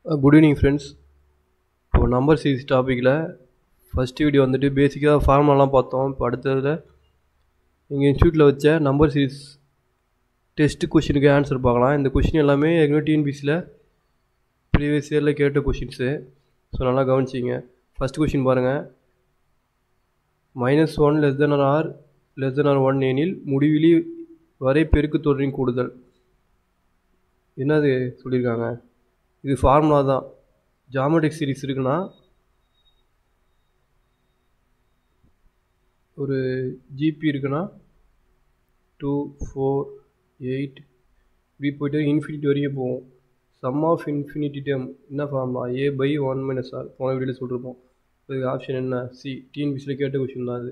Good evening friends இப்போ number series டாப்பிக்கில் first video வந்துட்டு பேசிக்காக ஃபார்முலாலாம் பார்த்தோம் இப்போ அடுத்ததில் எங்கள் இன்ஸ்டியூட்டில் வச்ச நம்பர் சீரிஸ் டெஸ்ட் கொஷினுக்கு ஆன்சர் பார்க்கலாம் இந்த கொஷின் எல்லாமே ஏற்கனவே டிஎன்பிசியில் ப்ரீவியஸ் இயரில் கேட்ட கொஷின்ஸு ஸோ நல்லா கவனிச்சிங்க ஃபஸ்ட் கொஷின் பாருங்கள் minus one less than r less than r one எனில் முடிவிலி வரை பெருக்கு தொடரின் கூடுதல் என்னது சொல்லியிருக்காங்க இது ஃபார்முலா தான் ஜாமெட்ரிக் சீரிஸ் இருக்குன்னா ஒரு ஜிபி இருக்குன்னா டூ ஃபோர் எயிட் இப்படி போய்ட்டு இன்ஃபினிட்டி வரைக்கும் போகும் சம் ஆஃப் இன்ஃபினிட்டி டேம் என்ன formula a by one minus r போன வீடியோவில் சொல்லிருப்போம் இதுக்கு ஆப்ஷன் என்ன சி டிஎன்பிசியில் கேட்ட கொஷின் தான் அது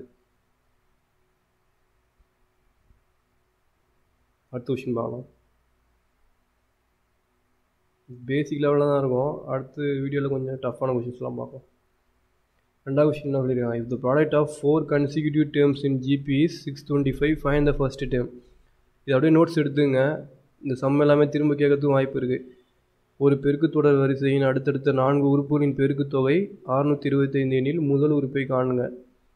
அடுத்த கொஷின் பார்க்கலாம் பேசிக் லெவலில் தான் இருக்கும் அடுத்த வீடியோவில் கொஞ்சம் டஃப்பான கொஷின்ஸ்லாம் பார்ப்போம் ரெண்டாவது கொஷின் என்ன சொல்லியிருக்காங்க if the product of four consecutive terms in GP six twenty five find the first term இது அப்படியே நோட்ஸ் எடுத்துங்க இந்த சம் எல்லாமே திரும்ப கேட்கறதுக்கும் வாய்ப்பு இருக்குது ஒரு பெருக்குத்தொடர் வரிசையின் அடுத்தடுத்த நான்கு உறுப்புகளின் பெருக்குத்தொகை அறுநூற்றி இருபத்தைந்து எண்ணில் முதல் உறுப்பை காணுங்க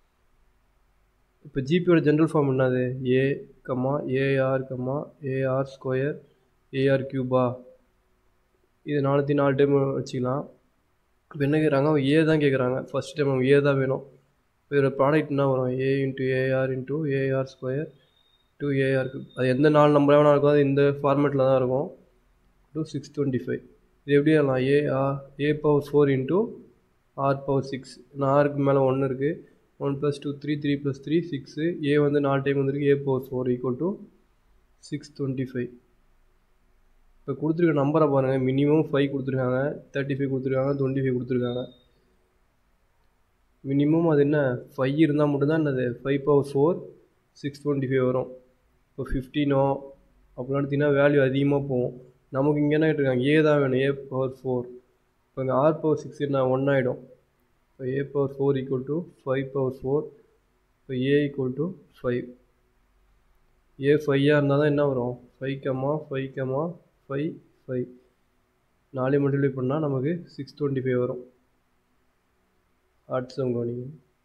இப்போ ஜிபியோட ஜென்ரல் ஃபார்ம் என்னது a comma a r comma a r square a r கியூபா இது நானூற்றி நாலு டைம் வச்சுக்கலாம் இப்போ என்ன கேட்குறாங்க ஏ தான் கேட்குறாங்க ஃபஸ்ட் டைம் அவங்க ஏ தான் வேணும் இதோட ப்ராடக்ட் என்ன வரும் a into a r into a r square to a r அது எந்த நாலு நம்பராக வேணா இருக்கும் அது இந்த ஃபார்மேட்டில் தான் இருக்கும் டூ சிக்ஸ் டுவெண்ட்டி ஃபைவ் இது எப்படி ஆகலாம் a r a power four into r power six நான் ஆருக்கு மேலே ஒன்று இருக்குது one plus two three three plus three six a வந்து நாலு டைம் வந்துருக்கு a power four equal to six twenty five இப்போ கொடுத்துருக்க நம்பரை பாருங்கள் மினிமம் ஃபைவ் கொடுத்துருக்காங்க தேர்ட்டி ஃபைவ் கொடுத்துருக்காங்க டுவெண்ட்டி ஃபைவ் கொடுத்துருக்காங்க மினிமம் அது என்ன ஃபைவ் இருந்தால் மட்டும்தான் என்னது five power four six twenty five வரும் இப்போ ஃபிஃப்டீனோ அப்படிலாம் எடுத்திங்கன்னா வேல்யூ அதிகமாக போகும் நமக்கு இங்கே என்ன கேட்டிருக்காங்க ஏ தான் வேணும் ஏ பவர் ஃபோர் இப்போ இங்கே ஆர் பவர் சிக்ஸ் நான் ஒன் ஆகிடும் இப்போ a power four equal to five power four இப்போ a equal to five a ஃபையாக இருந்தால் தான் என்ன வரும் five comma five comma five five நாலே மல்டிப்ளை பண்ணால் நமக்கு சிக்ஸ் டுவெண்ட்டி ஃபைவ் வரும் அடுத்த சம் கவனிங்க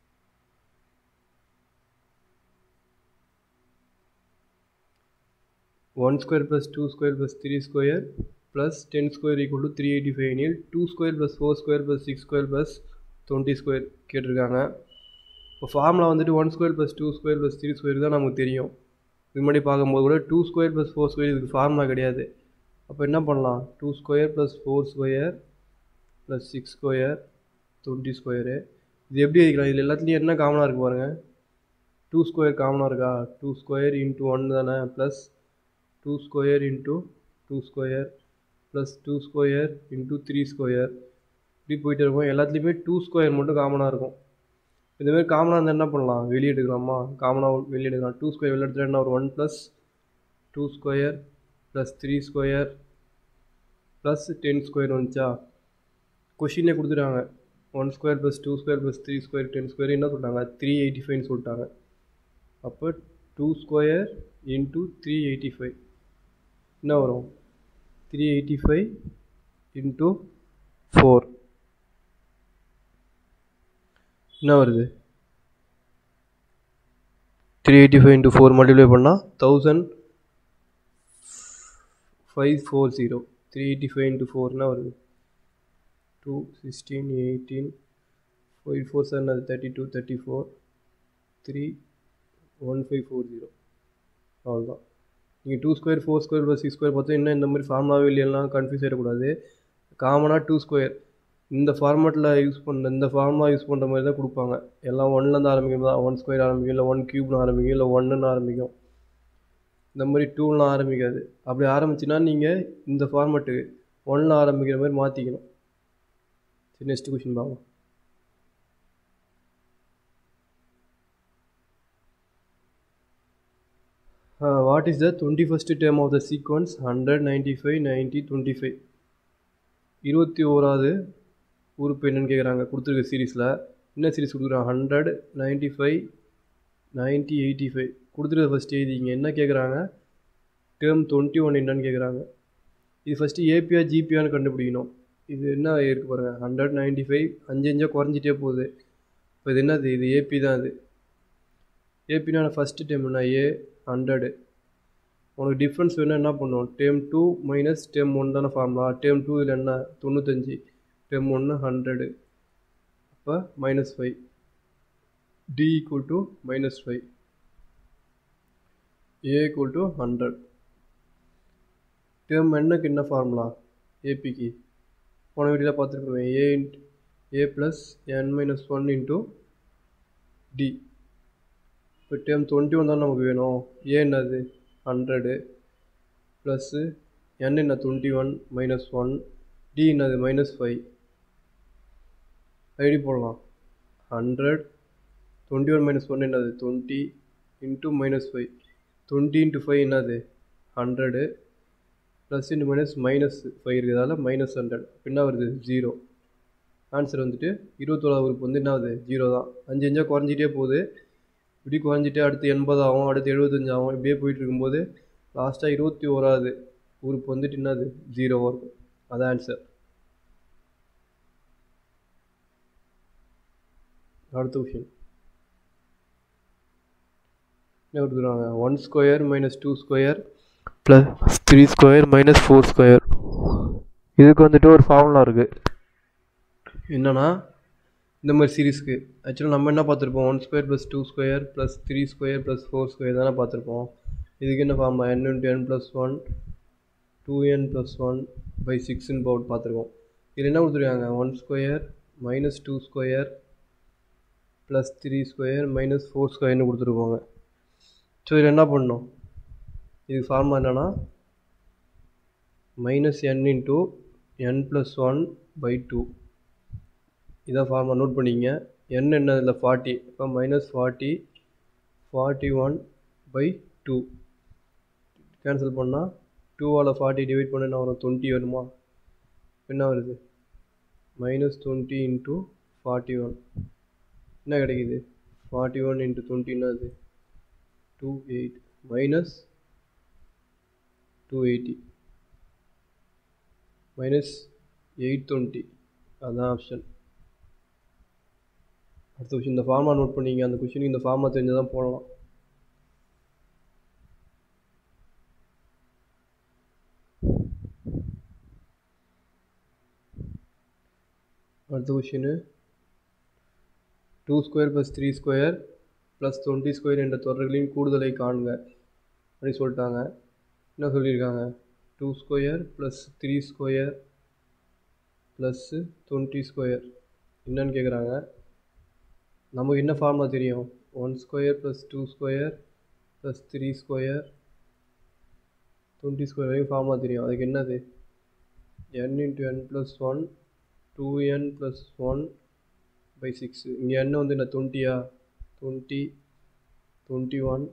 one square plus two square plus three square plus ten square equal to three eighty five எனில் two square plus four square plus six square plus twenty square கேட்டிருக்காங்க இப்போ formula வந்துட்டு one square plus two square plus three square தான் நமக்கு தெரியும் இது முன்னாடி பார்க்கும்போது கூட two square plus four square இதுக்கு ஃபார்முலா கிடையாது அப்போ என்ன பண்ணலாம் two square plus four square plus six square twenty square இது எப்படி எழுதிக்கலாம் இதில் எல்லாத்துலேயும் என்ன காமனாக இருக்குது பாருங்கள் டூ ஸ்கொயர் காமனாக இருக்கா டூ ஸ்கொயர் இன்ட்டு ஒன் தானே plus two square into two square plus two square into three square இப்படி போயிட்டு இருக்கும் எல்லாத்துலேயுமே டூ ஸ்கொயர் மட்டும் காமனாக இருக்கும் இதுமாதிரி காமனாக இருந்தால் என்ன பண்ணலாம் வெளியே எடுக்கலாமா காமனாக வெளியே எடுக்கலாம் டூ ஸ்கொயர் வெளியே எடுத்துகிட்டு என்ன ஒரு one plus two square plus three square plus ten square வந்துச்சா கொஷினே கொடுத்துட்டாங்க one square plus two square plus three square ten square என்ன சொல்லிட்டாங்க த்ரீ எயிட்டி ஃபைவ்னு சொல்லிட்டாங்க அப்போ two square into three eighty five என்ன வரும் three eighty five into four என்ன வருது three eighty five into four multiply பண்ணால் thousand five four zero three eighty five into ஃபோர்னா வருது two sixteen eighteen five four seven அது thirty two thirty four three one five four zero அவ்வளோதான் நீங்கள் two square four square plus six square பார்த்தா இன்னும் இந்த மாதிரி ஃபார்முலாவே இல்லையெல்லாம் கன்ஃபியூஸ் ஆகிடக்கூடாது காமனாக டூ ஸ்கொயர் இந்த ஃபார்மேட்டில் யூஸ் பண்ணுற இந்த ஃபார்முலா யூஸ் பண்ணுற மாதிரி தான் கொடுப்பாங்க எல்லாம் ஒன்லேருந்து ஆரம்பிக்கும் தான் ஒன் ஸ்கொயர் ஆரம்பிக்கும் இல்லை ஒன் க்யூப்னு ஆரம்பிக்கும் இல்லை ஒன்றுன்னு ஆரம்பிக்கும் இந்த மாதிரி டூலாம் ஆரம்பிக்காது அப்படி ஆரம்பிச்சுன்னா நீங்கள் இந்த ஃபார்மேட்டுக்கு ஒன்னில் ஆரம்பிக்கிற மாதிரி மாற்றிக்கணும் சரி நெக்ஸ்ட் கொஷின் பார்க்கலாம் what is the twenty first term of the sequence hundred ninety five ninety twenty five இருபத்தி ஓராவது உறுப்பு என்னன்னு கேட்குறாங்க கொடுத்துருக்க சீரீஸில் என்ன சீரீஸ் கொடுக்குறாங்க hundred ninety five ninety eighty five கொடுத்துருக்க ஃபஸ்ட் எழுதிங்க என்ன கேட்குறாங்க டேர்ம் டுவெண்ட்டி ஒன் என்னன்னு கேட்குறாங்க இது ஃபஸ்ட்டு ஏபிஆ ஜிபிஆன்னு கண்டுபிடிக்கணும் இது என்ன இருக்கு பாருங்கள் ஹண்ட்ரட் நைன்ட்டி ஃபைவ் அஞ்சு அஞ்சாக குறைஞ்சிட்டே போகுது இப்போ இது என்னது இது ஏபி தான் இது ஏபினா ஃபஸ்ட்டு டேம் என்ன ஏ ஹண்ட்ரடு உனக்கு டிஃப்ரென்ஸ் வேணால் என்ன பண்ணுவோம் term two minus term one தானே ஃபார்முலா டேம் டூ இதில் என்ன தொண்ணூத்தஞ்சு டேம் ஒன்று ஹண்ட்ரடு அப்போ minus five d equal to minus five a equal to hundred term என்னக்கு என்ன ஃபார்முலா ஏபிக்கு போன வீடியோவில் பார்த்துருக்கோம் a n a plus n minus one into d இப்போ டேம் டுவெண்ட்டி ஒன் தான் நமக்கு வேணும் ஏ என்னது ஹண்ட்ரடு ப்ளஸ்ஸு என் என்ன twenty one minus one d என்னது மைனஸ் ஃபைவ் ஐடி போடலாம் hundred twenty one minus one என்னது twenty into minus five twenty into five என்னது hundred plus into minus minus five இருக்கிறதால மைனஸ் ஹண்ட்ரட் என்ன வருது zero answer வந்துட்டு இருபத்தோழாவது உறுப்பு வந்து என்ன ஆகுது ஜீரோ தான் அஞ்சு அஞ்சாக குறைஞ்சிட்டே போகுது இப்படி குறைஞ்சிட்டே அடுத்து எண்பது ஆகும் அடுத்து எழுபத்தஞ்சு ஆகும் இப்படியே போயிட்டு இருக்கும்போது லாஸ்ட்டாக இருபத்தி ஓராது உறுப்பு வந்துட்டு என்னது ஜீரோவாக இருக்கும் அதான் ஆன்சர் அடுத்த கொஷின் என்ன கொடுத்துருவாங்க one square minus two square plus three square minus four square இதுக்கு வந்துட்டு ஒரு ஃபார்முலா இருக்குது என்னன்னா இந்த மாதிரி சீரீஸ்க்கு ஆக்சுவலாக நம்ம என்ன பார்த்துருப்போம் one square plus two square plus three square plus four square தானே பார்த்துருப்போம் இதுக்கு என்ன formula n into n plus one two n plus one by சிக்ஸ்ன்னு போட்டு பார்த்துருக்கோம் இதில் என்ன கொடுத்துருக்காங்க one square minus two square plus three square minus four square கொடுத்துருப்பாங்க ஸோ இதில் என்ன பண்ணணும் இதுக்கு ஃபார்முலா என்னென்னா minus n into n plus one by two இதான் ஃபார்முலா நோட் பண்ணிங்க என் என்ன இதில் ஃபார்ட்டி இப்போ minus forty forty one by two cancel பண்ணால் டூவால் ஃபார்ட்டி டிவைட் பண்ண என்ன வரும் டுவெண்ட்டி வருமா என்ன வருது minus twenty into forty one என்ன கிடைக்குது ஃபார்ட்டி ஒன் இன்ட்டு டுவெண்ட்டி என்னது two eight minus two eighty minus eight twenty அதுதான் ஆப்ஷன் அடுத்த கொஷின் இந்த ஃபார்மா நோட் பண்ணிங்க அந்த கொஷினுக்கு இந்த ஃபார்மா தெரிஞ்சால் தான் போடலாம் அடுத்த question two square plus three square plus twenty square என்ற தொடர்களின் கூடுதலை காண்க அப்படின்னு சொல்லிட்டாங்க என்ன சொல்லியிருக்காங்க two square plus three square plus twenty square என்னன்னு கேட்குறாங்க நமக்கு என்ன ஃபார்முலா தெரியும் one square plus two square plus three square twenty square வரைக்கும் ஃபார்முலா தெரியும் அதுக்கு என்னது n into n plus one two n plus one by six இங்கே என்ன வந்து என்ன டுவெண்ட்டியா twenty twenty one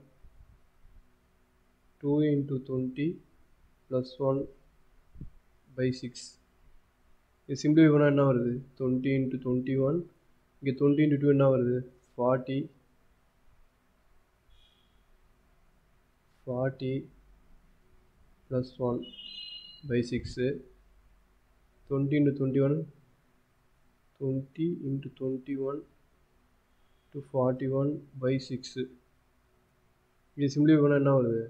two into twenty plus one by six இது சிம்பிளி பண்ணால் என்ன வருது டுவெண்ட்டி இன்ட்டு டுவெண்ட்டி ஒன் இங்கே டுவெண்ட்டி இன்ட்டு டூ என்ன வருது forty forty plus one by six twenty into twenty one twenty into twenty one to forty one by six இது simply பண்ணால் என்ன வருது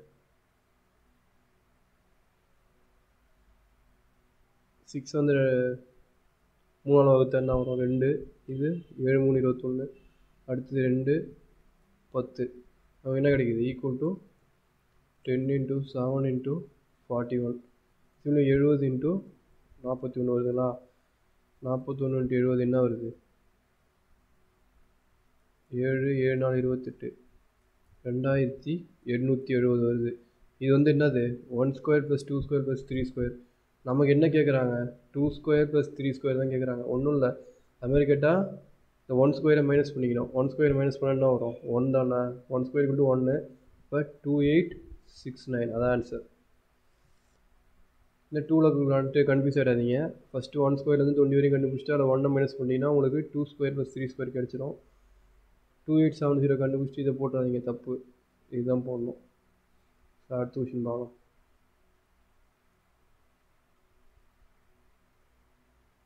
சிக்ஸ் வந்து மூணாவது வகுத்து என்ன வரும் ரெண்டு இது ஏழு மூணு இருபத்தொன்று அடுத்தது ரெண்டு பத்து நமக்கு என்ன கிடைக்குது equal to ten into seven into forty one இன்னும் எழுபது இன்ட்டு நாற்பத்தி ஒன்று வருதுங்களா நாற்பத்தொன்று இன்ட்டு எழுபது என்ன வருது ஏழு ஏழு நாலு இருபத்தெட்டு ரெண்டாயிரத்தி எண்ணூற்றி எழுபது வருது இது வந்து என்னது one square plus two square plus three square நமக்கு என்ன கேட்குறாங்க two square plus three square தான் கேட்குறாங்க ஒன்றும் இல்லை அதுமாதிரி கேட்டால் இந்த ஒன் ஸ்கொயரை மைனஸ் பண்ணிக்கணும் ஒன் ஸ்கொயர் மைனஸ் பண்ணால் என்ன வரும் ஒன் தானே ஒன் ஸ்கொயர் கொண்டு ஒன்று இப்போ டூ எயிட் சிக்ஸ் நைன் அதான் ஆன்சர் இந்த டூவில் வந்துட்டு கன்ஃபியூஸ் ஆகிடாதீங்க ஃபஸ்ட்டு ஒன் ஸ்கொயர்லேருந்து டுவெண்ட்டி வரைக்கும் கண்டுபிடிச்சிட்டு அதில் ஒன்னை மைனஸ் பண்ணிங்கன்னா உங்களுக்கு two square plus three square கிடச்சிரும் டூ எயிட் செவன் ஜீரோ கண்டுபிடிச்சிட்டு இதை போட்டுறாதீங்க தப்பு இதுதான் போடணும் அடுத்த கொஷின் பார்க்கலாம்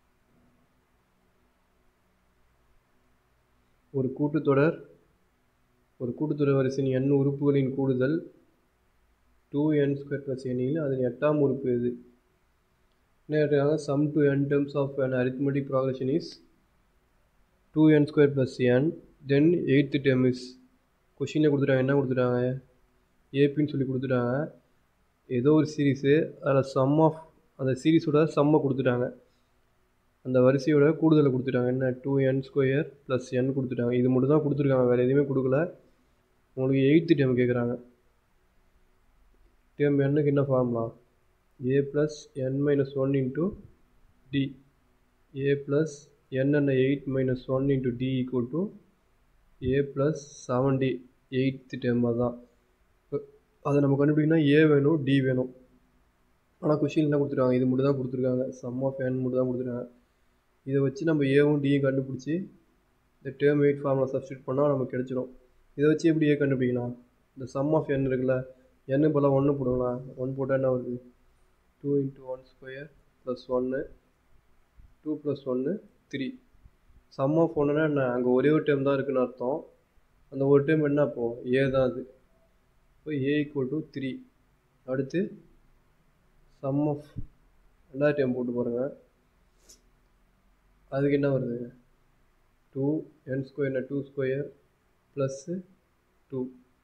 ஒரு கூட்டுத்தொடர் ஒரு கூட்டுத்தொடர் வரிசையின் n உறுப்புகளின் கூடுதல் டூ என் ஸ்கொயர் ப்ளஸ் எனில் அதன் எட்டாம் உறுப்பு எது என்ன கேட்டிருக்காங்க sum to n terms of an arithmetic progression is two n square plus n then eighth term is கொஷினில் கொடுத்துட்டாங்க என்ன கொடுத்துட்டாங்க ஏபின்னு சொல்லி கொடுத்துட்டாங்க ஏதோ ஒரு சீரீஸு அதில் சம் ஆஃப் அந்த சீரீஸோட சம்மை கொடுத்துட்டாங்க அந்த வரிசையோட கூடுதலை கொடுத்துட்டாங்க என்ன two n square plus n கொடுத்துட்டாங்க இது மட்டும் தான் கொடுத்துருக்காங்க வேறு எதுவுமே கொடுக்கல உங்களுக்கு எயித்து டேம் கேட்குறாங்க டேம் என்னுக்கு என்ன formula a plus n minus one into d a plus என்னென்ன eight minus one into d equal to a plus seven d eighth term தான் அதை நம்ம கண்டுபிடிக்கணும்னா ஏ வேணும் டி வேணும் ஆனால் கொஷின் என்ன கொடுத்துருக்காங்க இது மட்டும் தான் கொடுத்துருக்காங்க சம் ஆஃப் என் மட்டும் தான் கொடுத்துருக்காங்க இதை வச்சு நம்ம ஏவும் டியும் கண்டுபிடிச்சி இந்த டேர்ம் எயிட் ஃபார்மில் சப்ஸ்டியூட் பண்ணால் நமக்கு கிடச்சிரும் இதை வச்சு எப்படி ஏ கண்டுபிடிக்கலாம் இந்த சம் ஆஃப் என் இருக்குல்ல என்னு போல் ஒன்று போடுங்களா ஒன் போட்டால் என்ன வருது two into one square plus ஒன்று டூ ப்ளஸ் ஒன்று த்ரீ சம் ஆஃப் ஒன்றுனா என்ன அங்கே ஒரே ஒரு டேர்ம் தான் இருக்குன்னு அர்த்தம் அந்த ஒரு டேர்ம் என்ன அப்போ ஏ தான் அது இப்போ ஏ ஈக்குவல் டு த்ரீ அடுத்து சம் ஆஃப் ரெண்டாவது டைம் போட்டு பாருங்கள் அதுக்கு என்ன வருது டூ என் ஸ்கொயர்னா two square plus two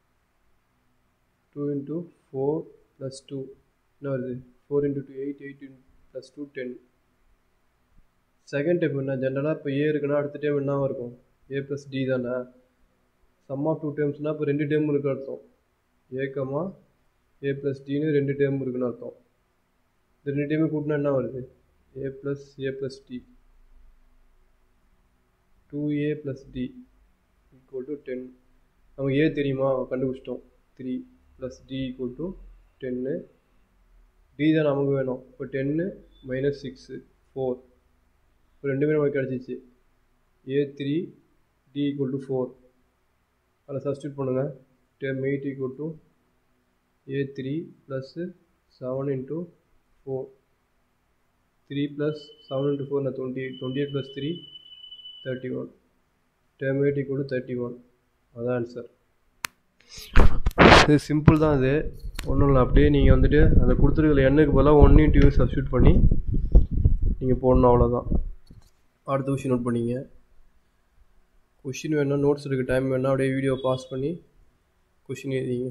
two into four plus two என்ன வருது four into two eight eight in plus two ten second time என்ன ஜென்ரலாக இப்போ ஏ இருக்குன்னா அடுத்த டைம் என்னவா இருக்கும் ஏ ப்ளஸ் டி தானே சம் ஆஃப் டூ டேர்ம்ஸ்னால் இப்போ ரெண்டு டேர்ம் இருக்கு அர்த்தம் ஏக்கமா ஏ ப்ளஸ் டின்னு ரெண்டு டேர்ம் இருக்குன்னு அர்த்தம் இந்த ரெண்டு டைமே கூட்டினா என்ன வருது a plus a plus d two a plus d equal to ten நமக்கு ஏ தெரியுமா கண்டுபிடிச்சிட்டோம் three plus d equal to டென்னு டி தான் நமக்கு வேணும் இப்போ டென்னு மைனஸ் சிக்ஸு ஃபோர் இப்போ ரெண்டுமே நமக்கு கிடச்சிச்சு a three d equal to four அதில் சப்ஸ்டியூட் பண்ணுங்கள் term eight equal to a three plus seven into four three plus seven into four நான் twenty eight twenty eight plus three thirty one term eight equal to thirty one அதான் answer இது simple தான் இது ஒன்றும் இல்லை அப்படியே நீங்கள் வந்துட்டு அந்த கொடுத்துருக்கல எண்ணுக்கு பதிலாக ஒன் இன்ட்டு யூ சப்ஸ்டியூட் பண்ணி நீங்கள் போடணும் அவ்வளோதான் அடுத்த கொஷின் நோட் பண்ணிங்க கொஷின் வேணா நோட்ஸ் எடுக்க டைம் வேணா அப்படியே வீடியோ பாஸ் பண்ணி கொஷின் எழுதிங்க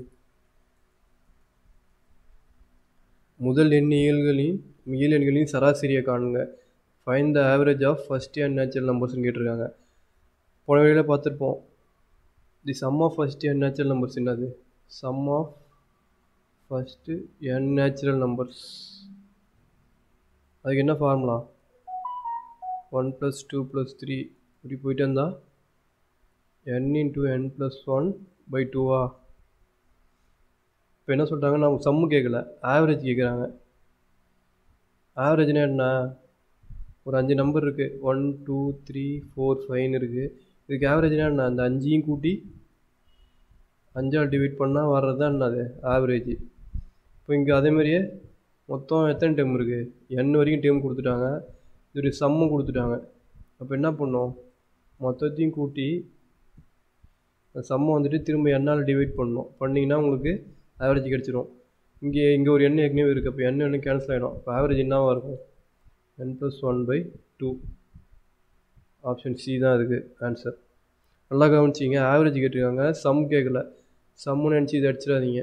முதல் எண் இயல்களின் இயல் எண்களின் சராசரியை காணுங்க find the average of first n natural நம்பர்ஸ்னு கேட்டிருக்காங்க போன வழியில் பார்த்துருப்போம் the sum of first n natural numbers என்னது sum of first n natural numbers அதுக்கு என்ன formula one plus two plus three இப்படி போயிட்டு இருந்தால் n into n plus one by டூவா இப்போ என்ன சொல்கிறாங்க நான் சம்மு கேட்கல ஆவரேஜ் கேட்குறாங்க ஆவரேஜ்னா என்ன ஒரு அஞ்சு நம்பர் இருக்குது ஒன் டூ த்ரீ ஃபோர் ஃபைவ்னு இருக்குது இதுக்கு ஆவரேஜ்னா என்ன அந்த அஞ்சையும் கூட்டி அஞ்சால் டிவைட் பண்ணால் வர்றது தான் என்னது ஆவரேஜ் இப்போ இங்கே அதேமாதிரியே மொத்தம் எத்தனை டேம் இருக்குது என் வரைக்கும் டேம் கொடுத்துட்டாங்க இதோடைய சம்மும் கொடுத்துட்டாங்க அப்போ என்ன பண்ணோம் மொத்தத்தையும் கூட்டி அந்த சம்மை வந்துட்டு திரும்ப என்னால் டிவைட் பண்ணணும் பண்ணிங்கன்னா உங்களுக்கு ஆவரேஜ் கிடச்சிரும் இங்கே இங்கே ஒரு எண் ஏற்கனவே இருக்குது அப்போ எண் ஒன்று கேன்சல் ஆகிடும் இப்போ ஆவரேஜ் என்னவாக இருக்கும் n plus one by two option c தான் அதுக்கு ஆன்சர் நல்லா கவனிச்சிங்க ஆவரேஜ் கேட்டிருக்காங்க சம் கேட்கல சம்முன்னு நினச்சி இதை அடிச்சிடாதீங்க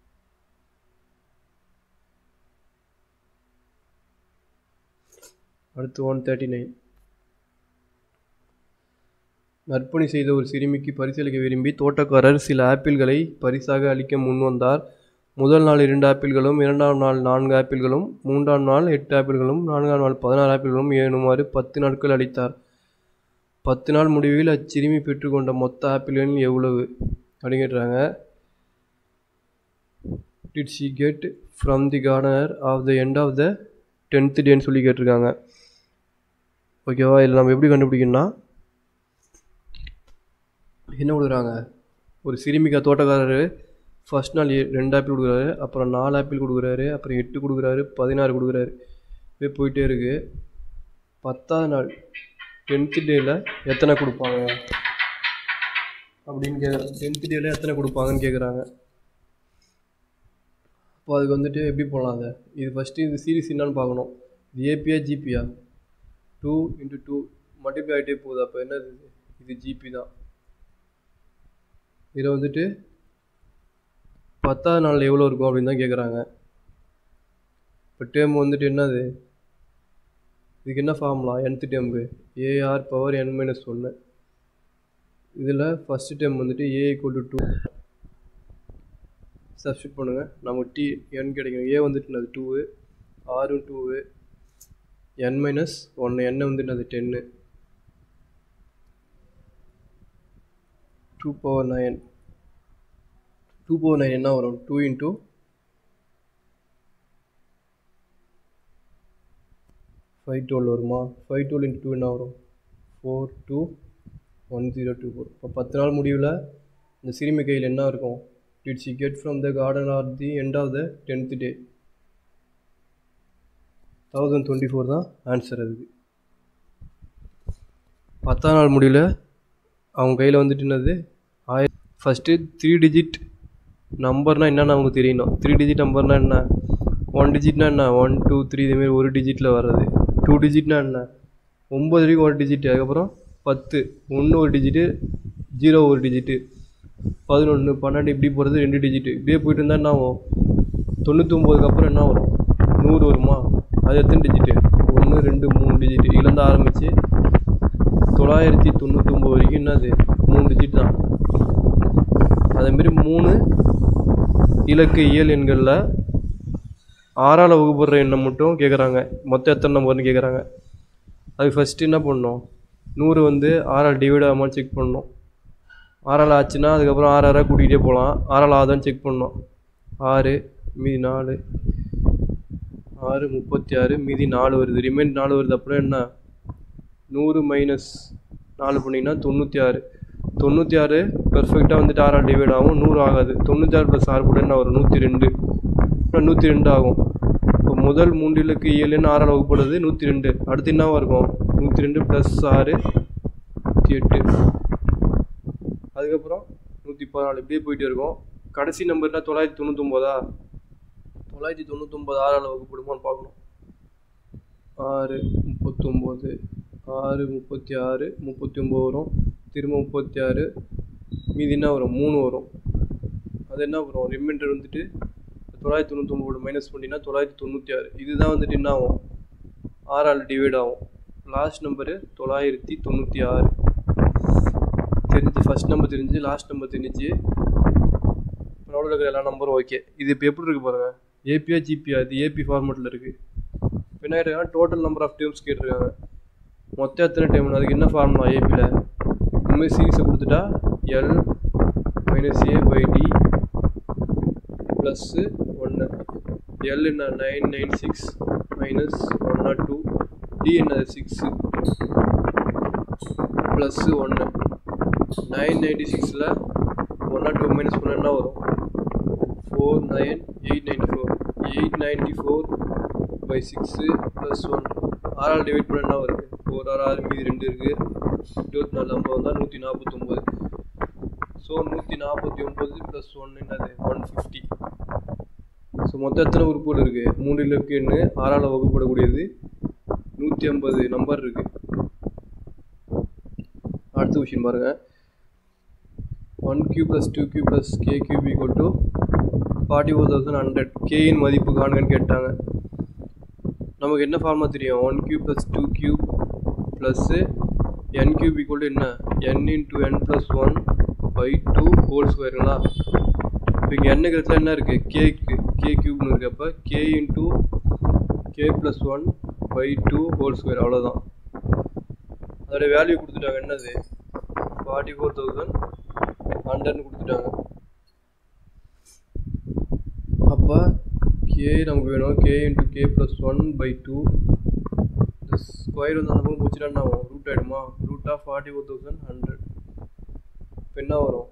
அடுத்து ஒன் தேர்ட்டி நைன் நற்பணி செய்த ஒரு சிறுமிக்கு பரிசளிக்க விரும்பி தோட்டக்காரர் சில ஆப்பிள்களை பரிசாக அளிக்க முன்வந்தார் முதல் நாள் இரண்டு ஆப்பிள்களும் இரண்டாம் நாள் நான்கு ஆப்பிள்களும் மூன்றாம் நாள் எட்டு ஆப்பிள்களும் நான்காம் நாள் பதினாறு ஆப்பிள்களும் ஏனுமாறு பத்து நாட்கள் அளித்தார் பத்து நாள் முடிவில் அச்சிறுமி பெற்றுக்கொண்ட மொத்த ஆப்பிள்கள் எவ்வளவு அப்படின்னு கேட்டுறாங்க did she get from the gardener of the end of the tenth டேன்னு சொல்லி கேட்டிருக்காங்க ஓகேவா இதில் நம்ம எப்படி கண்டுபிடிக்கணும்னா என்ன கொடுக்குறாங்க ஒரு சிறுமிக்கா தோட்டக்காரர் ஃபஸ்ட் நாள் எ- ரெண்டு ஆப்பிள் கொடுக்குறாரு அப்புறம் நாலு ஆப்பிள் கொடுக்குறாரு அப்புறம் எட்டு கொடுக்குறாரு பதினாறு கொடுக்குறாரு இப்படியே போயிட்டே இருக்குது பத்தாவது நாள் டென்த்து டேயில் எத்தனை கொடுப்பாங்க அப்படின்னு கேட்குறாங்க டென்த் டேல எத்தனை கொடுப்பாங்கன்னு கேட்குறாங்க இப்போ அதுக்கு வந்துட்டு எப்படி போடலாம் அதை இது ஃபஸ்ட்டு இந்த சீரிஸ் என்னன்னு பார்க்கணும் இது ஏபியா ஜிபியா டூ இன்ட்டு டூ மல்டிப்ளை ஆகிட்டே போகுது அப்போ என்னது இது? இது ஜிபி தான் இதில் வந்துட்டு பத்தாவது நாளில் எவ்வளோ இருக்கும் அப்படின்னு தான் கேட்குறாங்க இப்போ டேர்ம் வந்துட்டு என்னது இதுக்கு என்ன ஃபார்முலா nth டேர்முக்கு ஏஆர் பவர் என் மைனஸ் ஒன்று இதில் ஃபஸ்ட்டு டேர்ம் வந்துட்டு a equal to two substitute பண்ணுங்கள் நமக்கு டி என் கிடைக்கும் ஏ வந்துட்டு என்னது டூவு ஆறு டூவு என் மைனஸ் ஒன்று என் வந்துட்டு அது டென்னு two power nine two power nine என்ன வரும் டூ இன்ட்டு ஃபைவ் டுவெல் வருமா ஃபைவ் டுவெல் இன்ட்டு டூ என்ன வரும் four two one zero two four இப்போ பத்து நாள் முடிவில் இந்த சிறுமி கையில் என்ன இருக்கும் did she get from the gardener the end of the tenth day thousand twenty four தான் ஆன்சர் அதுக்கு பத்தாம் நாள் முடியல அவங்க கையில் வந்துட்டு என்னது ஆயிர ஃபஸ்ட்டு த்ரீ டிஜிட் நம்பர்னால் என்னென்னு அவங்க தெரியணும் த்ரீ டிஜிட் நம்பர்னால் என்ன ஒன் டிஜிட்னா என்ன ஒன் டூ த்ரீ இதுமாரி ஒரு டிஜிட்டில் வர்றது டூ டிஜிட்னா என்ன ஒம்பது வரைக்கும் ஒரு டிஜிட் அதுக்கப்புறம் பத்து ஒன்று ஒரு டிஜிட்டு ஜீரோ ஒரு டிஜிட்டு பதினொன்று பன்னெண்டு இப்படி போகிறது ரெண்டு டிஜிட்டு இப்படியே போயிட்டு இருந்தால் என்ன ஆகும் தொண்ணூத்தொம்போதுக்கு அப்புறம் என்ன வரும் நூறு வருமா அது எத்தனை டிஜிட்டு ஒன்று ரெண்டு மூணு டிஜிட்டு இதுலேருந்து ஆரம்பித்து தொள்ளாயிரத்தி தொண்ணூத்தொம்பது வரைக்கும் என்னது மூணு டிஜிட் தான் அதேமாரி மூணு இலக்கு இயல் எண்களில் ஆறால் வகுப்படுற எண்ணம் மட்டும் கேட்குறாங்க மொத்தம் எத்தனை நம்பர்னு கேட்குறாங்க அதுக்கு ஃபஸ்ட்டு என்ன பண்ணணும் நூறு வந்து ஆறால் டிவைட் ஆகாமல் செக் பண்ணணும் ஆறால் ஆச்சுன்னா அதுக்கப்புறம் ஆறு ஆறாக கூட்டிகிட்டே போகலாம் ஆறால் ஆகுதான்னு செக் பண்ணணும் ஆறு மீதி நாலு ஆறு முப்பத்தி ஆறு மீதி நாலு வருது ரிமைண்ட் நாலு வருது அப்புறம் என்ன நூறு மைனஸ் நாலு பண்ணிங்கன்னா தொண்ணூற்றி ஆறு தொண்ணூற்றி ஆறு பெர்ஃபெக்டாக வந்துட்டு ஆறால் டிவைட் ஆகும் நூறு ஆகாது தொண்ணூற்றி ஆறு ப்ளஸ் ஆறு கூட என்ன வரும் நூற்றி ரெண்டு அப்புறம் நூற்றி ரெண்டு ஆகும் இப்போ முதல் மூன்றிலுக்கு ஏழுன்னு ஆறால் வகுப்படுது நூற்றி ரெண்டு அடுத்து என்னவா இருக்கும் நூற்றி ரெண்டு ப்ளஸ் ஆறு நூற்றி எட்டு அதுக்கப்புறம் நூற்றி பதினாலு இப்படியே போயிட்டே இருக்கும் கடைசி நம்பர்னா தொள்ளாயிரத்தி தொண்ணூத்தொம்போதா தொள்ளாயிரத்தி தொண்ணூத்தொம்பது ஆறால் வகுப்படுமான்னு பார்க்கணும் ஆறு முப்பத்தொம்போது ஆறு முப்பத்தி ஆறு முப்பத்தி ஒம்பது வரும் திரும்ப முப்பத்தி ஆறு மீதி என்ன வரும் மூணு வரும் அது என்ன வரும் ரிமைண்டர் வந்துட்டு தொள்ளாயிரத்தி தொண்ணூத்தொம்பது மைனஸ் பண்ணிங்கன்னா தொள்ளாயிரத்தி தொண்ணூற்றி ஆறு இதுதான் வந்துட்டு என்ன ஆகும் ஆறால் டிவைட் ஆகும் லாஸ்ட் நம்பரு தொள்ளாயிரத்தி தொண்ணூற்றி ஆறு தெரிஞ்சு ஃபஸ்ட் நம்பர் தெரிஞ்சு லாஸ்ட் நம்பர் தெரிஞ்சு நோடில் இருக்கிற எல்லா நம்பரும் ஓகே இது இப்போ எப்படி இருக்கு பாருங்க ஏபியா ஜிபியா இது ஏபி ஃபார்மேட்டில் இருக்குது இப்போ என்ன கேட்டிருக்காங்க டோட்டல் நம்பர் ஆஃப் டேர்ம்ஸ் கேட்டிருக்காங்க மொத்தம் எத்தனை டைம் அதுக்கு என்ன ஃபார்முலா ஏபியில் இந்தமாதிரி சீரிஸை கொடுத்துட்டா l minus a by d plus ஒன்று எல் என்ன nine nine six minus one naught two d என்னது சிக்ஸு ப்ளஸ்ஸு ஒன்று நைன் நைன்டி சிக்ஸில் one naught two minus one என்ன வரும் four nine eight ninety four eight ninety four by six plus one ஆறால் divide பண்ண என்ன வருது ஃபோர் ஆறு ஆறு மீதி ரெண்டு இருக்குது இருபத்தி நாலு ஐம்பது வந்தால் நூற்றி நாற்பத்தொம்போது ஸோ நூற்றி நாற்பத்தி ஒம்பது ப்ளஸ் ஒன்று என்னது ஒன் ஃபிஃப்டி ஸோ மொத்தம் எத்தனை உறுப்புகள் இருக்குது மூணு இலக்குன்னு ஆறால் வகுப்படக்கூடியது நூற்றி ஐம்பது நம்பர் இருக்குது அடுத்த கொஷின் பாருங்கள் one cube plus two cube plus k cube equal to forty four thousand hundred கேயின் மதிப்பு காண்கன்னு கேட்டாங்க நமக்கு என்ன ஃபார்மா தெரியும் one cube plus two cube plus n cube equal to என்ன n into n plus one by two whole ஸ்கொயருங்களா இப்போ இங்கே என்ன கிடைச்சா என்ன இருக்குது கேக்கு கே கியூப்னு இருக்கு அப்போ k into k plus one by two whole square அவ்வளோதான் அதோட வேல்யூ கொடுத்துட்டாங்க என்னது ஃபார்ட்டி ஃபோர் தௌசண்ட் ஹண்ட்ரட்னு கொடுத்துட்டாங்க அப்போ கே நமக்கு வேணும் k into k plus one by two square வந்து அந்த பக்கம் போச்சுன்னா என்ன ஆகும் ரூட் ஆகிடுமா root of forty four thousand hundred இப்போ என்ன வரும்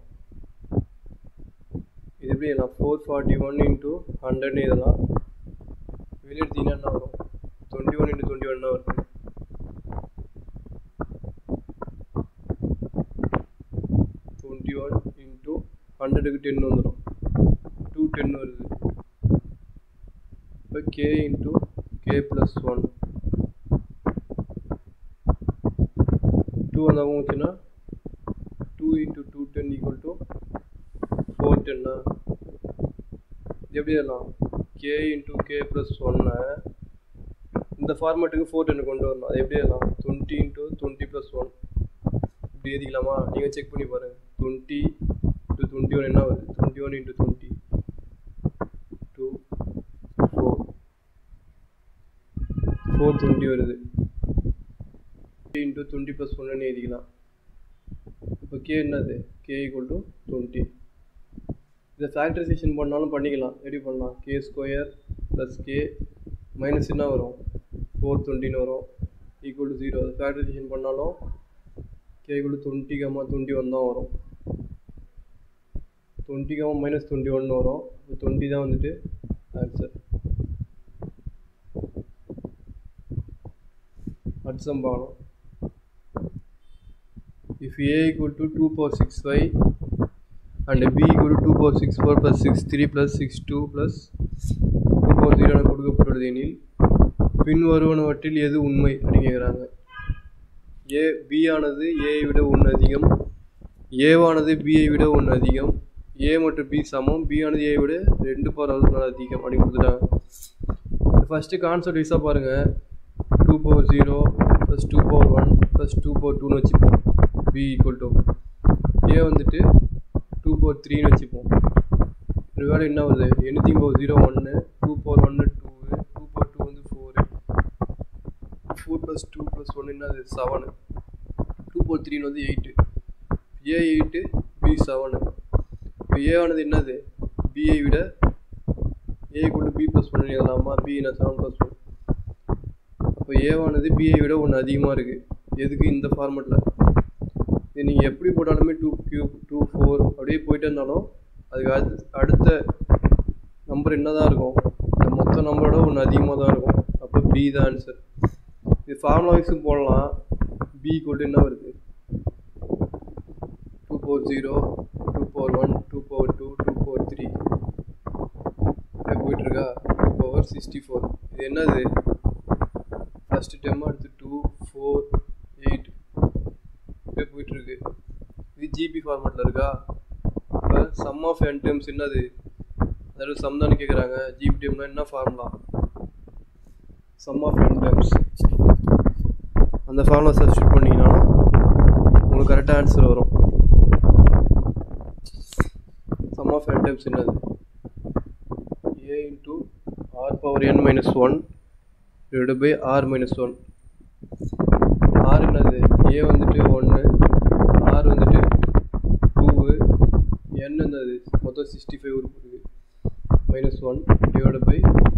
இது எப்படி நான் ஃபோர் ஃபார்ட்டி ஒன் இன்ட்டு ஹண்ட்ரட்னு இதெல்லாம் வெளியே எடுத்தீங்கன்னா என்ன வரும் twenty one into twenty one வரும் டுவெண்ட்டி ஒன் ஹண்ட்ரடுக்கு டென் வந்துடும் டூ டென் வருது இப்போ k into k plus one two வந்தால் போச்சுன்னா two into two ten equal to four டென்னா இது எப்படி எல்லாம் கே இன்ட்டு கே ப்ளஸ் ஒன்னை இந்த ஃபார்மேட்டுக்கு ஃபோர் டென்னு கொண்டு வரணும் அது எப்படி எல்லாம் twenty into twenty plus one இப்படி எழுதிக்கலாமா நீங்கள் செக் பண்ணி பாருங்கள் டுவெண்ட்டி இன்ட்டு டுவெண்ட்டி ஒன் என்ன வருது twenty one into twenty two four four twenty வருது இன்ட்டு டுவெண்ட்டி ப்ளஸ் ஒன்னு எழுதிக்கலாம் இப்போ கே என்னது கே ஈக்குவல் டு டுவெண்ட்டி இதை ஃபேக்டரைசேஷன் பண்ணாலும் பண்ணிக்கலாம் எப்படி பண்ணலாம் k square plus k minus என்ன வரும் ஃபோர் டுவெண்ட்டின்னு வரும் ஈக்குவல் டு ஜீரோ அதை ஃபேக்டரைசேஷன் பண்ணாலும் k equal to twenty comma twenty one தான் வரும் twenty comma minus twenty one வரும் இப்போ டுவெண்ட்டி தான் வந்துட்டு ஆன்சர் அடுத்த சம் பார்க்கலாம் if a equal to 2 power 6 y and b equal to 2 power 6 4 plus 6 3 plus 6 2 plus 2 power 0 என கொடுக்கப்பட்டுள்ளது எனில் பின்வருவனவற்றில் எது உண்மை அப்படின்னு கேட்குறாங்க ஏ பி ஆனது ஏஐ விட ஒன்று அதிகம் ஏவானது பிஐ விட ஒன்று அதிகம் ஏ மற்றும் பி சமம் பி ஆனது ஏஐ விட ரெண்டு பவர் அளவு அதிகம் அப்படின்னு கொடுத்துட்டாங்க ஃபஸ்ட்டு கான்செப்ட் வைஸாக பாருங்கள் two power zero plus two power one plus two power டூன்னு வச்சுப்போம் பி ஈக்குவல் டு ஏ வந்துட்டு டூ பவர் த்ரீன்னு வச்சுப்போம் ஒரு வேலை என்ன வருது எனிதிங் பவர் ஜீரோ ஒன்று டூ பவர் ஒன்று டூ டூ பவர் டூ வந்து four four plus two plus ஒன்று என்னது செவனு டூ பவர் த்ரீன்னு வந்து eight a eight b seven இப்போ ஏ ஆனது என்னது பிஐ விட ஏ கொண்டு பி ப்ளஸ் ஒன்று எழுதலாமா பி என்ன செவன் ப்ளஸ் ஒன் அப்போ ஏவானது பிஐ விட ஒன்று அதிகமாக இருக்குது எதுக்கு இந்த ஃபார்மெட்டில் இது நீங்கள் எப்படி போட்டாலுமே டூ கியூப் டூ ஃபோர் அப்படியே போயிட்டே இருந்தாலும் அதுக்கு அடுத்து அடுத்த நம்பர் என்ன தான் இருக்கும் இந்த மொத்த நம்பரோட ஒன்று அதிகமாக தான் இருக்கும் அப்போ பி தான் ஆன்சர் இது ஃபார்முலா வைஸும் போடலாம் பி கொண்டு என்ன வருது two four zero two four one two four two two four three போயிட்டுருக்கா டூ பவர் சிக்ஸ்டி ஃபோர் இது என்னது ஃபஸ்ட்டு டெம் அடுத்து டூ ஃபோர் எயிட் இப்படியே போயிட்டுருக்கு இது ஜிபி ஃபார்மேட்டில் இருக்கா இப்போ சம் ஆஃப் என் டெம்ஸ் என்னது அதாவது சம் தானே கேட்குறாங்க ஜிபி டெம்னா என்ன formula sum of n terms அந்த ஃபார்முலா சப்ஸ்டியூட் பண்ணிங்கன்னா உங்களுக்கு கரெக்டாக ஆன்சர் வரும் சம் ஆஃப் என் டெம்ஸ் என்னது a into r power n minus one divide by r minus one r என்னது ஏ வந்துட்டு ஒன்று ஆர் வந்துட்டு டூவு என் என்னது மொத்தம் சிக்ஸ்டி ஃபைவ் உறுப்பு இருக்குது minus one divide by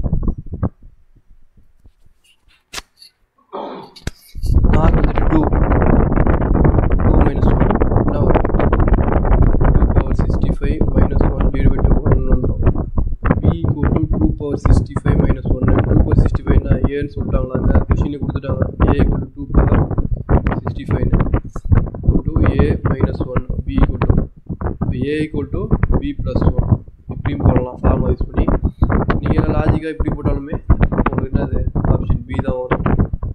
r வந்துட்டு டூ டூ மைனஸ் ஒன் என்ன வரும் two power sixty five minus one divide by one வந்துடும் b equal to two power sixty five minus ஒன்று டூ பவர் சிக்ஸ்டி ஃபைவ்னா ஏன்னு சொல்லிட்டாங்களாங்க கொஷினை கொடுத்துட்டாங்க a equal to two power sixty ஃபைவ்னு to a minus one b equal to இப்போ a equal to b plus one இப்படியும் போடலாம் ஃபார்முலா யூஸ் பண்ணி நீங்கள் லாஜிக்காக இப்படி போட்டாலுமே உங்களுக்கு என்னது ஆப்ஷன் பி தான் வரும்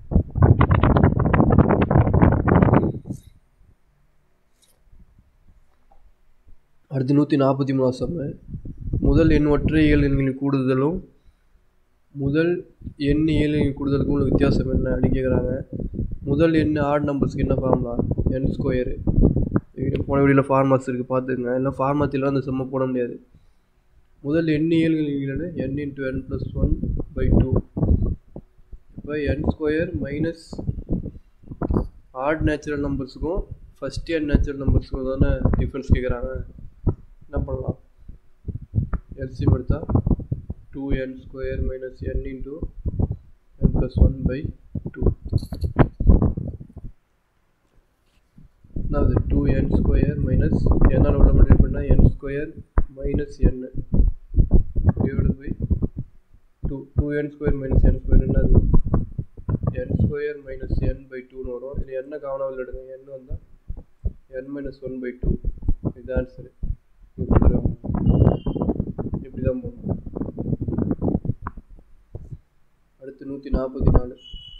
அடுத்து நூற்றி நாற்பத்தி மூணாவது சம்மு முதல் எண் ஒற்றை இயல் எண்களின் கூடுதலும் முதல் எண் இயல் எண்ணின் கூடுதலுக்கும் உள்ள வித்தியாசம் என்ன அப்படின்னு கேட்குறாங்க முதல் எண் ஆட் நம்பர்ஸ்க்கு என்ன ஃபார்முலா என் ஸ்கொயரு போன வீடியோவில் ஃபார்மாஸ் இருக்குது பார்த்துங்க இல்லை ஃபார்மாத்திலாம் அந்த செம்ம போட முடியாது முதல் எண் இயல்கள் n into n plus one by two இப்போ n square minus odd natural நம்பர்ஸுக்கும் ஃபஸ்ட் என் நேச்சுரல் நம்பர்ஸுக்கும் தானே டிஃப்ரென்ஸ் கேட்குறாங்க என்ன பண்ணலாம் எல்சிஎம் எடுத்தால் two n square minus n into n plus one by two அதாவது டூ என் ஸ்கொயர் மைனஸ் என்னால் உள்ள மட்டும் பண்ணால் n square minus n divide by two two n square minus n square என்னது n square minus n by டூன்னு வரும் இதில் என்ன கவனம் எடுங்க என் வந்தால் n minus one by two இது ஆன்சரு கொடுத்துருவாங்க இப்படி தான் போகணும் அடுத்து நூற்றி நாற்பத்தி நாலு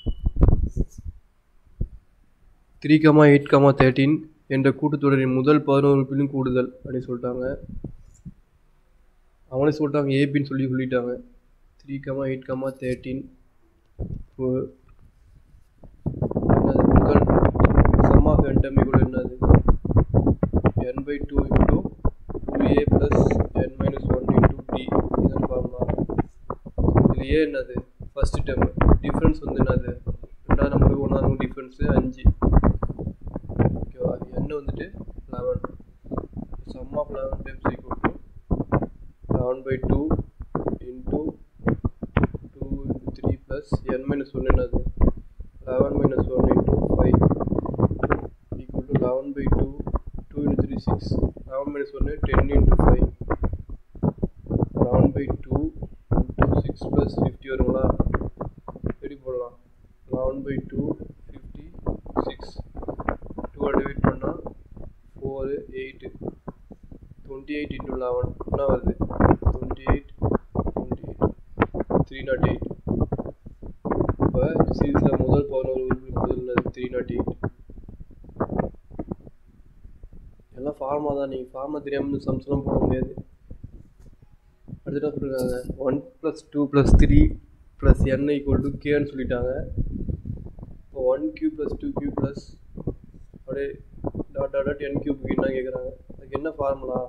three comma eight comma thirteen என்ற கூட்டுத்தொடரின் முதல் பதினோரு உறுப்பிலும் கூடுதல் அப்படின்னு சொல்லிட்டாங்க அவனே சொல்லிட்டாங்க ஏபின்னு சொல்லி சொல்லிட்டாங்க three comma eight comma thirteen என்னது முதல் சம் ஆஃப் என் டெம் கூட என்னது n by two into two a plus n minus one into d இதன் ஃபார்முலா இது ஏ என்னது ஃபஸ்ட்டு டெம் டிஃப்ரென்ஸ் வந்து என்னது ரெண்டாவது நம்பருக்கு ஒன்றாவது நம்பர் டிஃப்ரென்ஸு அஞ்சு ஓகேவா என் வந்துட்டு eleven sum of eleven terms equal to eleven by two into two into three plus n minus one என்னது eleven minus one into five equal to eleven by two two into three six eleven minus ஒன்று ten into five eleven by two into six plus fifty வருங்களா எப்படி போடலாம் eleven by two fifty six two divide பண்ணால் four eight twenty eight into eleven என்ன வருது twenty eight twenty eight three naught eight இப்போ சீரீஸில் முதல் பதினோரு உறுப்பு முதல் த்ரீ நாட் எயிட் எல்லாம் ஃபார்மா தான் நீங்கள் ஃபார்மா தெரியாமல் இந்த சம்ஸ்லாம் போட முடியாது அடுத்து என்ன சொல்லியிருக்காங்க one plus two plus three plus n equal to கேன்னு சொல்லிட்டாங்க இப்போ one cube plus two cube plus அப்படியே டாட் டாட் டாட் என் கியூபுக்கு என்ன கேட்குறாங்க அதுக்கு என்ன formula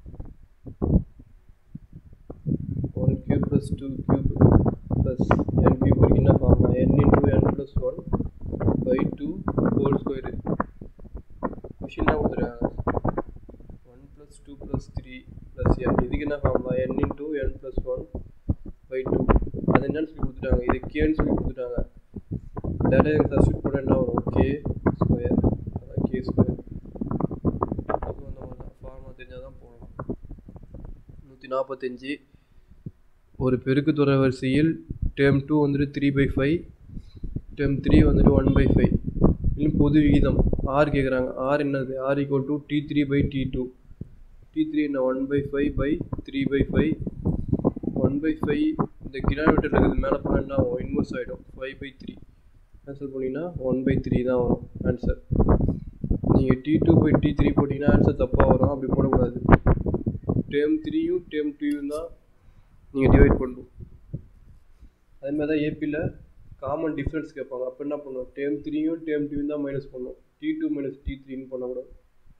one cube plus two cube plus n கியூபுக்கு என்ன formula n into n plus one by two whole square question தான் கொடுத்துருக்காங்க one plus two plus three plus n இதுக்கு என்ன formula n into n plus one by two அது என்னன்னு சொல்லி கொடுத்துட்டாங்க இது கேன்னு சொல்லி கொடுத்துட்டாங்க டேட்டா எனக்கு சப்ஸ்டியூட் பண்ண என்ன வரும் கே ஸ்கொயர் அதான் கே ஸ்கொயர் இதுவும் அந்த மாதிரி தான் ஃபார்முலா தெரிஞ்சால் தான் போடலாம் நூற்றி நாற்பத்தஞ்சு ஒரு பெருக்குத்தொடர் வரிசையில் டேர்ம் டூ வந்துட்டு three by five term three வந்துட்டு ஒன் பை ஃபைவ் இன்னும் பொது விகிதம் ஆர் கேட்குறாங்க ஆர் என்னது r equal to t three by t two t three என்ன one by five by three by five one by five இந்த கிராமீட்டர் இருக்கிறது மேலே போனால் என்ன ஆகும் இன்வெர்ஸ் ஆகிடும் ஃபைவ் பை த்ரீ ஆன்சர் பண்ணிங்கன்னா ஒன் பை த்ரீ தான் வரும் ஆன்சர் நீங்கள் t two by t three போட்டிங்கன்னா ஆன்சர் தப்பாக வரும் அப்படி போடக்கூடாது டேம் த்ரீயும் டேம் டூயும் தான் நீங்கள் டிவைட் பண்ணணும் அதேமாதிரி தான் ஏபியில் காமன் டிஃப்ரென்ஸ் கேட்பாங்க அப்போ என்ன பண்ணுவோம் டேம் த்ரீயும் டேம் டூயும் தான் மைனஸ் பண்ணும் டி டூ மைனஸ் டி த்ரீன்னு பண்ணக்கூடாது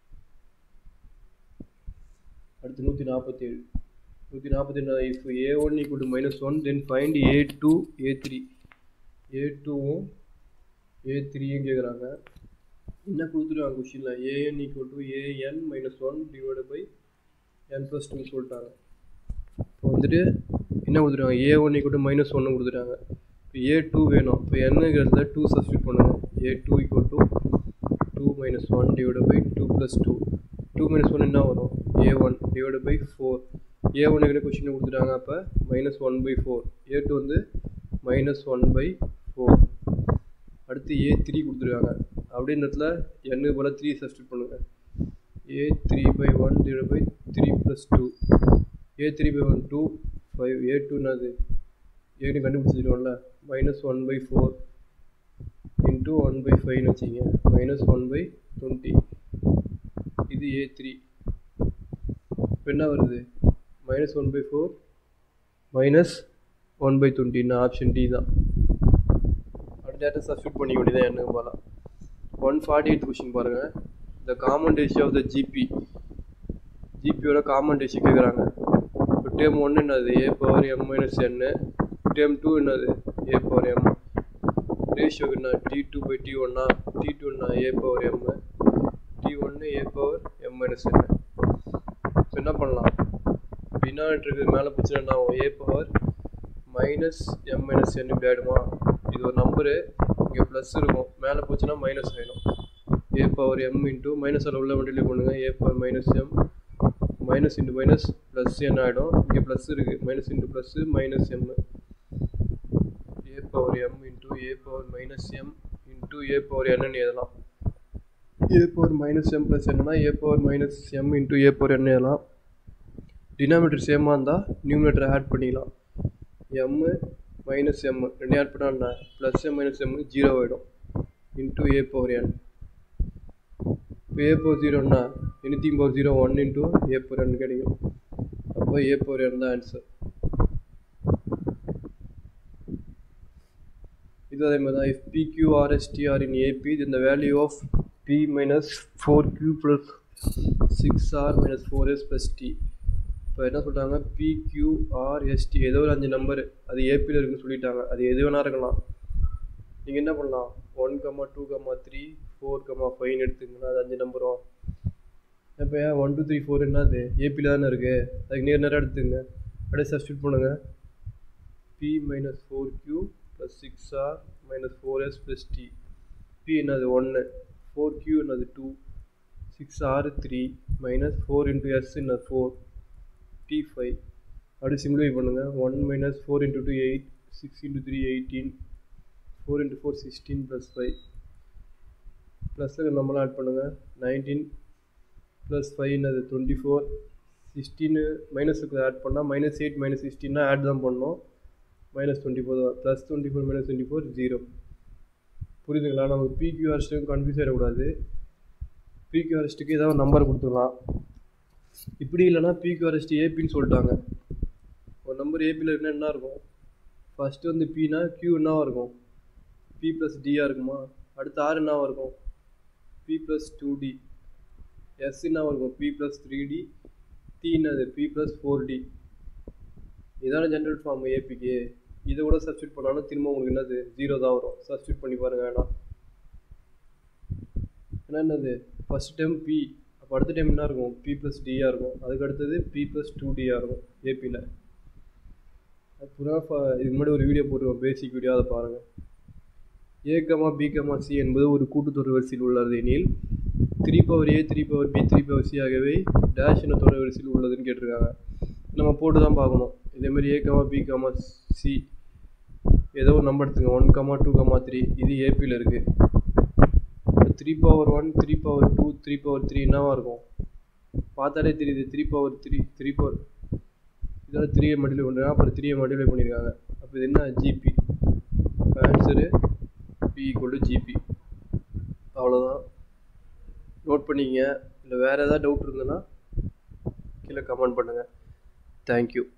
அடுத்து நூற்றி நாற்பத்தேழு நூற்றி நாற்பத்தேழு if a one equal to minus one then find a two a three a டூவும் ஏ த்ரீயும் கேட்குறாங்க என்ன கொடுத்துருக்காங்க கொஷினில் a n equal to a n minus one divide by n plus டூன்னு சொல்லிட்டாங்க இப்போ வந்துட்டு என்ன கொடுத்துருக்காங்க a one equal to minus ஒன்று கொடுத்துட்டாங்க இப்போ ஏ டூ வேணும் இப்போ என்னங்கிறதுல டூ சப்ஸ்டியூட் பண்ணுங்கள் a two equal to two minus one divide by two plus two two minus one என்ன வரும் a one divide by four a ஒன்னுக்கு கொஷின் கொடுத்துட்டாங்க அப்போ minus one by four a two வந்து minus one by four அடுத்து a three கொடுத்துருக்காங்க அப்படின்றதுல எண்ணுக்கு போல் த்ரீ சப்ஸ்டியூட் பண்ணுங்கள் a three by one divide by three plus two a three by one two five a டூனாது ஏன்னு கண்டுபிடிச்சிருக்கோம்ல minus one by four into one by ஃபைவ்னு வச்சிங்க மைனஸ் ஒன் பை டுவெண்ட்டி இது ஏ த்ரீ இப்போ என்ன வருது minus one by four minus one by டுவெண்ட்டின்னு ஆப்ஷன் டி தான் அடுத்த டேட்டா சப்ஸ்டியூட் பண்ணிக்க வேண்டியதான் என்ன போல ஒன் ஃபார்ட்டி எயிட் கொஷின் பாருங்கள் the common ratio of the GP ஜிபியோட காமன் ரேஷியோ கேட்குறாங்க இப்போ டேம் ஒன்று என்னது a power m minus n term two என்னது ஏ பவர் எம் ரேஷியோ என்ன டி டூ பை டி ஒன்னா டி டூன்னா ஏ பவர் எம் டி ஒன்று ஏ பவர் எம் மைனஸ் என்ன இப்போ என்ன பண்ணலாம் டினாமினேட்டருக்கு மேலே போச்சுன்னா a power minus m minus n இப்படி ஆகிடுமா இது ஒரு நம்பரு இங்கே ப்ளஸ் இருக்கும் மேலே போச்சுன்னா மைனஸ் ஆகிடும் a power m into minus அதில் உள்ள மல்டிப்ளை பண்ணுங்கள் a power minus m minus into minus plus என்ன ஆகிடும் இங்கே ப்ளஸ் இருக்குது minus into plus minus m a power m into a power minus m into a power என்னன்னு எழுதலாம் a power minus m plus என்னன்னா a power minus m into a power என்ன எழுதலாம் denominator சேமாக இருந்தால் நியூமினேட்டரை ஆட் பண்ணிக்கலாம் எம்மு மைனஸ் எம் ரெண்டையும் ஆட் பண்ணால் என்ன plus m minus m zero ஆகிடும் இன்ட்டு ஏ பவர் என் இப்போ ஏ பவர் ஜீரோன்னா anything power zero one into a power n கிடைக்கும் அப்போ ஏ பவர் என் தான் ஆன்சர் இது அதே மாதிரி தான் if p q r s t are in AP then the value of p minus four q plus six r minus four s plus t இப்போ என்ன சொல்கிறாங்க பிக்யூஆர்எஸ்டி ஏதோ ஒரு அஞ்சு நம்பரு அது ஏபியில் இருக்குன்னு சொல்லிட்டாங்க அது எது வேணா இருக்கலாம் நீங்கள் என்ன பண்ணலாம் one comma two comma three four comma ஃபைவ்னு எடுத்துங்கன்னா அது அஞ்சு நம்பரும் இப்போ ஏன் ஒன் டூ த்ரீ ஃபோர் என்னது ஏபியில் தானே இருக்குது அதுக்கு நேர் நேரம் எடுத்துங்க அப்படியே சப்ஸ்டியூட் பண்ணுங்கள் p minus four q plus six r minus four s plus t p என்னது ஒன்று ஃபோர் கியூ என்னது two six r three minus four into s என்ன ஃபோர் டி ஃபைவ் அப்படி சிம்பிளிஃபை பண்ணுங்கள் one minus four into two eight six into three eighteen four into four sixteen plus five ப்ளஸில் நம்மளாம் add பண்ணுங்கள் nineteen plus five என்னது twenty four sixteen மைனஸுக்கு add பண்ணால் minus eight minus சிக்ஸ்டீன்னா add தான் பண்ணோம் மைனஸ் டுவெண்ட்டி ஃபோர் தான் plus twenty four minus twenty four zero புரியுதுங்களா நமக்கு பிக்யூஆர்ஸ்ட்டுக்கும் கன்ஃபியூஸ் ஆகிடக்கூடாது பிக்யூஆர்ஸ்ட்டுக்கு ஏதாவது நம்பர் கொடுத்துக்கலாம் இப்படி இல்லைனா பிக்யூஆர்எஸ்டி ஏபின்னு சொல்லிட்டாங்க ஒரு நம்பர் ஏபியில் இருக்குன்னா என்ன இருக்கும் ஃபஸ்ட்டு வந்து பினா கியூ என்னவா இருக்கும் பி ப்ளஸ் டியாக இருக்குமா அடுத்து ஆர் என்னவா இருக்கும் p plus two d s என்னவா இருக்கும் p plus three d d என்னது பி ப்ளஸ் ஃபோர் டி இதான ஜென்ரல் ஃபார்ம் ஏபிக்கு இதை கூட சப்ஸ்டியூட் பண்ணாலும் திரும்ப உங்களுக்கு என்னது ஜீரோ தான் வரும் சப்ஸ்டியூட் பண்ணி பாருங்க வேணாம் ஏன்னா என்னது ஃபஸ்ட் டைம் பி அப்போ அடுத்த டைம் என்ன இருக்கும் பி ப்ளஸ் டியாக இருக்கும் அதுக்கு அடுத்தது பி ப்ளஸ் டூ டியாக இருக்கும் ஏபியில் அப்புறம் இதுக்கு முன்னாடி ஒரு வீடியோ போட்டுருவோம் பேசிக் வீடியோ அதை பாருங்கள் a comma b comma c என்பது ஒரு கூட்டுத்தொடர் வரிசையில் உள்ளது எனில் three power a three power b three power c ஆகவே டேஷ் என்ற தொடர் வரிசையில் உள்ளதுன்னு கேட்டிருக்காங்க நம்ம போட்டு தான் பார்க்கணும் இதேமாதிரி a comma b comma c ஏதோ ஒரு நம்பர் எடுத்துங்க one comma two comma three இது ஏபியில் இருக்குது three power one three power two three power three என்னவா இருக்கும் பார்த்தாலே தெரியுது three power three three power இதெல்லாம் த்ரீயை மல்டிப்ளை பண்ணுறாங்க அப்புறம் த்ரீயை மல்டிப்ளை பண்ணியிருக்காங்க அப்போ இது என்ன GP answer b equal to GP அவ்வளோதான் நோட் பண்ணிக்கங்க இல்லை வேறு ஏதாவது டவுட் இருந்ததுன்னா கீழே கமெண்ட் பண்ணுங்கள் தேங்க்யூ